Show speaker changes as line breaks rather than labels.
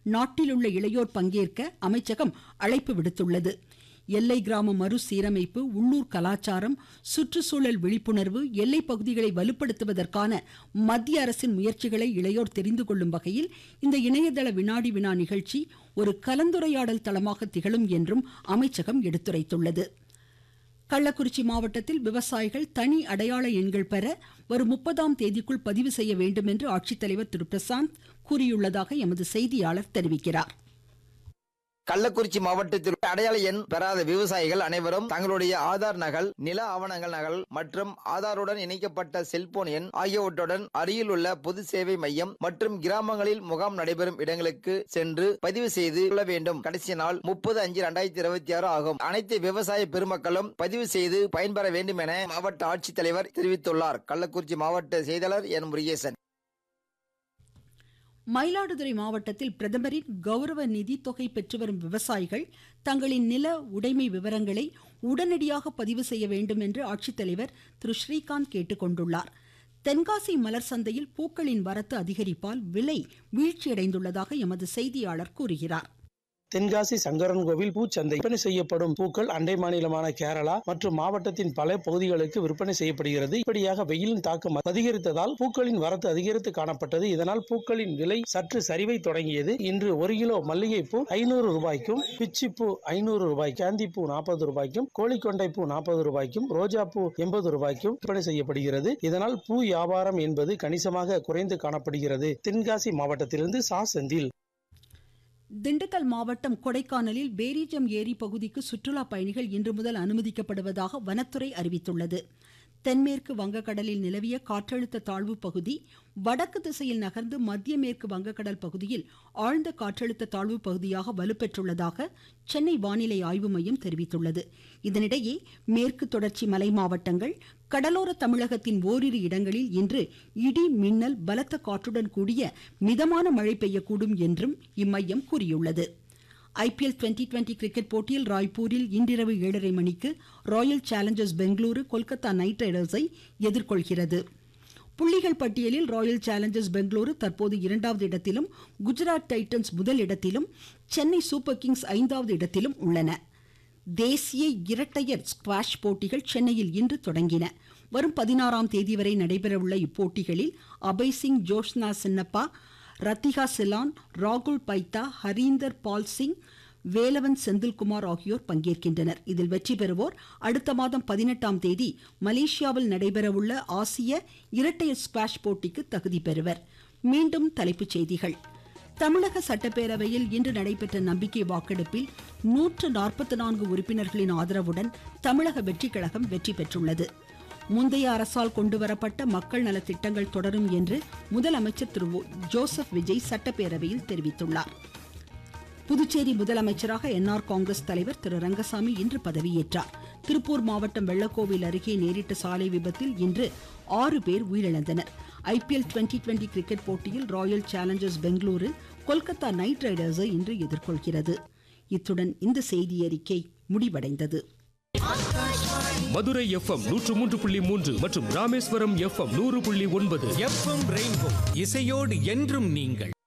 நாட்டிலுள்ள இளையோர் பங்கேற்க அமைச்சகம் அழைப்பு விடுத்துள்ளது எல்லை கிராம மறுசீரமைப்பு உள்ளூர் கலாச்சாரம் சுற்றுச்சூழல் விழிப்புணர்வு எல்லை பகுதிகளை வலுப்படுத்துவதற்கான மத்திய அரசின் முயற்சிகளை இளையோர் தெரிந்து கொள்ளும் வகையில் இந்த இணையதள வினாடி வினா நிகழ்ச்சி ஒரு கலந்துரையாடல் தளமாக திகழும் என்றும் அமைச்சகம் எடுத்துரைத்துள்ளது கள்ளக்குறிச்சி மாவட்டத்தில் விவசாயிகள் தனி அடையாள எண்கள் பெற வரும் முப்பதாம் தேதிக்குள் பதிவு செய்ய வேண்டும் என்று ஆட்சித்தலைவர் திரு பிரசாந்த் கூறியுள்ளதாக எமது செய்தியாளர் தெரிவிக்கிறார்
கள்ளக்குறிச்சி மாவட்டத்தில் அடையாள எண் பெறாத விவசாயிகள் அனைவரும் தங்களுடைய ஆதார் நகல் நில ஆவணங்கள் நகல் மற்றும் ஆதாருடன் இணைக்கப்பட்ட செல்போன் எண் ஆகியவற்றுடன் அருகில் உள்ள பொது சேவை மையம் மற்றும் கிராமங்களில் முகாம் நடைபெறும் இடங்களுக்கு சென்று பதிவு செய்து கொள்ள வேண்டும் கடைசி நாள் முப்பது அஞ்சு இரண்டாயிரத்தி இருபத்தி ஆறு ஆகும் அனைத்து விவசாய பெருமக்களும் பதிவு செய்து பயன்பெற வேண்டும் என மாவட்ட ஆட்சித்தலைவர் தெரிவித்துள்ளார் கள்ளக்குறிச்சி மாவட்ட செய்தியாளர் என் முருகேசன்
மயிலாடுதுறை மாவட்டத்தில் பிரதமரின் கௌரவ நிதி தொகை பெற்று வரும் விவசாயிகள் தங்களின் நில உடைமை விவரங்களை உடனடியாக பதிவு செய்ய வேண்டும் என்று ஆட்சித்தலைவர் திரு ஸ்ரீகாந்த் கேட்டுக்கொண்டுள்ளார் தென்காசி மலர் சந்தையில் பூக்களின் வரத்து அதிகரிப்பால் விலை வீழ்ச்சியடைந்துள்ளதாக எமது செய்தியாளர் கூறுகிறார்
தென்காசி சங்கரன் கோவில் பூச்சந்தை விற்பனை செய்யப்படும் பூக்கள் அண்டை மாநிலமான கேரளா மற்றும் மாவட்டத்தின் பல பகுதிகளுக்கு விற்பனை செய்யப்படுகிறது இப்படியாக வெயிலின் தாக்கம் அதிகரித்ததால் பூக்களின் வரத்து அதிகரித்து காணப்பட்டது இதனால் பூக்களின் விலை சற்று சரிவை தொடங்கியது இன்று ஒரு கிலோ மல்லிகை பூ ஐநூறு ரூபாய்க்கும் பிச்சிப்பூ ஐநூறு ரூபாய் கேந்தி பூ நாற்பது ரூபாய்க்கும் கோழிக்கொண்டை பூ நாற்பது ரூபாய்க்கும் ரோஜா பூ எண்பது ரூபாய்க்கும் விற்பனை செய்யப்படுகிறது இதனால் பூ வியாபாரம் என்பது கணிசமாக குறைந்து காணப்படுகிறது தென்காசி மாவட்டத்திலிருந்து சா செந்தில்
திண்டுக்கல் மாவட்டம் கொடைக்கானலில் பேரிஜம் ஏரி பகுதிக்கு சுற்றுலா பயணிகள் இன்று முதல் அனுமதிக்கப்படுவதாக வனத்துறை அறிவித்துள்ளது தென்மேற்கு வங்கக்கடலில் நிலவிய காற்றழுத்த தாழ்வு பகுதி வடக்கு திசையில் நகர்ந்து மத்திய மேற்கு வங்கக்கடல் பகுதியில் ஆழ்ந்த காற்றழுத்த தாழ்வு பகுதியாக வலுப்பெற்றுள்ளதாக சென்னை வானிலை ஆய்வு மையம் தெரிவித்துள்ளது இதனிடையே மேற்கு தொடர்ச்சி மலை மாவட்டங்கள் கடலோர தமிழகத்தின் ஓரிரு இடங்களில் இன்று இடி மின்னல் பலத்த காற்றுடன் கூடிய மிதமான மழை பெய்யக்கூடும் என்றும் இம்மையம் கூறியுள்ளது ஐபிஎல் டுவெண்டி டுவெண்டி கிரிக்கெட் போட்டியில் ராய்ப்பூரில் இன்றிரவு ஏழரை மணிக்கு royal challengers Bengaluru Kolkata knight ரைடர்ஸை எதிர்கொள்கிறது புள்ளிகள் பட்டியலில் ராயல் சேலஞ்சர்ஸ் பெங்களூரு தற்போது இரண்டாவது இடத்திலும் குஜராத் டைட்டன்ஸ் முதல் இடத்திலும் சென்னை சூப்பர் கிங்ஸ் ஐந்தாவது இடத்திலும் உள்ளன தேசிய இரட்டையர் ஸ்குவாஷ் போட்டிகள் சென்னையில் இன்று தொடங்கின வரும் பதினாறாம் தேதி வரை நடைபெறவுள்ள இப்போட்டிகளில் அபய் சிங் ஜோஷ்னா சின்னப்பா ரத்திகா சிலான் ராகுல் பைத்தா ஹரீந்தர் பால் சிங் வேலவன் செந்தில்குமார் ஆகியோர் பங்கேற்கின்றனர் இதில் வெற்றி பெறுவோர் அடுத்த மாதம் பதினெட்டாம் தேதி மலேசியாவில் நடைபெறவுள்ள ஆசிய இரட்டையர் ஸ்குவாஷ் போட்டிக்கு தகுதி பெறுவர் மீண்டும் தலைப்புச் செய்திகள் தமிழக சட்டப்பேரவையில் இன்று நடைபெற்ற நம்பிக்கை வாக்கெடுப்பில் நூற்று நாற்பத்தி நான்கு உறுப்பினர்களின் ஆதரவுடன் தமிழக வெற்றிக் கழகம் வெற்றி பெற்றுள்ளது முந்தைய அரசால் கொண்டுவரப்பட்ட மக்கள் நல திட்டங்கள் தொடரும் என்று முதலமைச்சர் திரு ஜோசப் விஜய் சட்டப்பேரவையில் தெரிவித்துள்ளார் புதுச்சேரி முதலமைச்சராக என்ஆர் காங்கிரஸ் தலைவர் திரு ரங்கசாமி இன்று பதவியேற்றார் திருப்பூர் மாவட்டம் வெள்ளக்கோவில் அருகே நேரிட்ட சாலை விபத்தில் இன்று ஆறு பேர் உயிரிழந்தனர் ஐபிஎல் டுவெண்டி டுவெண்டி கிரிக்கெட் போட்டியில் royal challengers Bengaluru Kolkata knight ரைடர்ஸை இன்று எதிர்கொள்கிறது இத்துடன் இந்த செய்தியறிக்கை முடிவடைந்தது
மதுரை எஃப்எம் நூற்று மூன்று புள்ளி மூன்று மற்றும் ராமேஸ்வரம் எஃப்எம் நூறு புள்ளி ஒன்பது
எஃப்எம் ரெயின்போ இசையோடு என்றும் நீங்கள்